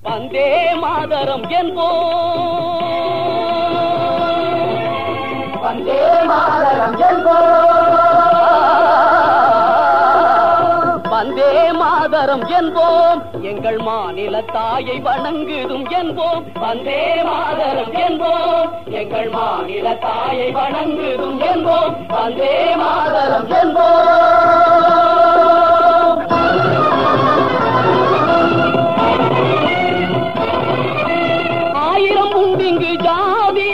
வந்தே மாதரம் என்போம் வந்தே மாதரம் என்போம் வந்தே மாதரம் என்போம் எங்கள் மாநில தாயை வணங்குதும் என்போம் வந்தே மாதரம் என்போம் எங்கள் மாநில தாயை வணங்குதும் என்போம் வந்தே மாதரம் என்போம் ஆயிரம் உண்டிங்கு ஜாதி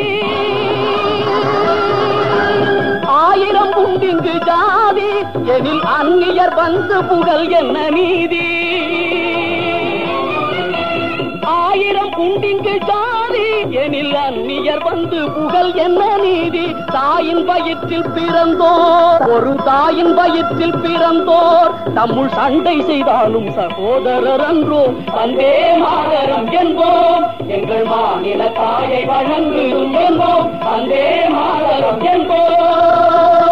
ஆயிரம் உண்டிங்கு ஜாதி எனில் அந்நியர் வந்து புகழ் என்ன நீதி ஆயிரம் உண்டிங்கு ஜாதி எனில் அந்நியர் வந்து புகழ் என்ன நீதி தாயின் வயிற்றில் பிறந்தோர் ஒரு தாயின் வயிற்றில் பிறந்தோர் தம்முள் சண்டை செய்தாலும் சகோதரர் அன்றோ வந்தே மாதரம் என்போம் எங்கள் மாநில தாயை வழங்குதும் என்போம் வந்தே மாதரம் என்போம்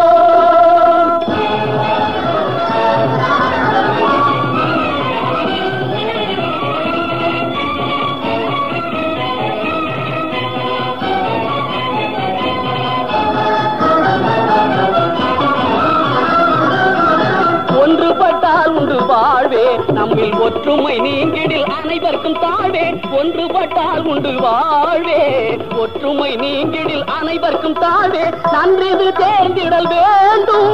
ஒன்றுபட்டால் உண்டு வாழ்வே நம்மில் ஒற்றுமை நீங்கிடில் அனைவருக்கும் தாழ்வே ஒன்றுபட்டால் உண்டு வாழ்வே ஒற்றுமை நீங்கிடில் அனைவருக்கும் தாழ்வே நன்றிது தேர்ந்திடல் வேண்டும்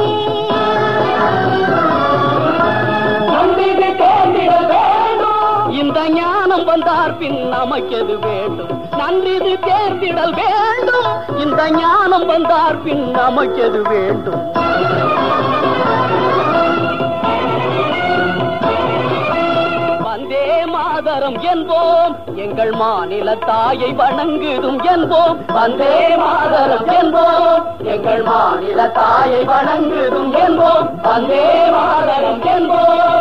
நன்றிது தேர்ந்திடல் வேண்டும் இந்த ஞானம் வந்தார் பின் நமக்கெது வேண்டும் நன்றிது தேர்ந்திடல் வேண்டும் இந்த ஞானம் வந்தார் பின் நமக்கெது வேண்டும் வந்தே மாதரம் என்போம் எங்கள் மாநில தாயை வணங்குதும் என்போம் வந்தே மாதரம் என்போம் எங்கள் மாநில தாயை வணங்குதும் என்போம் வந்தே மாதரம் என்போம்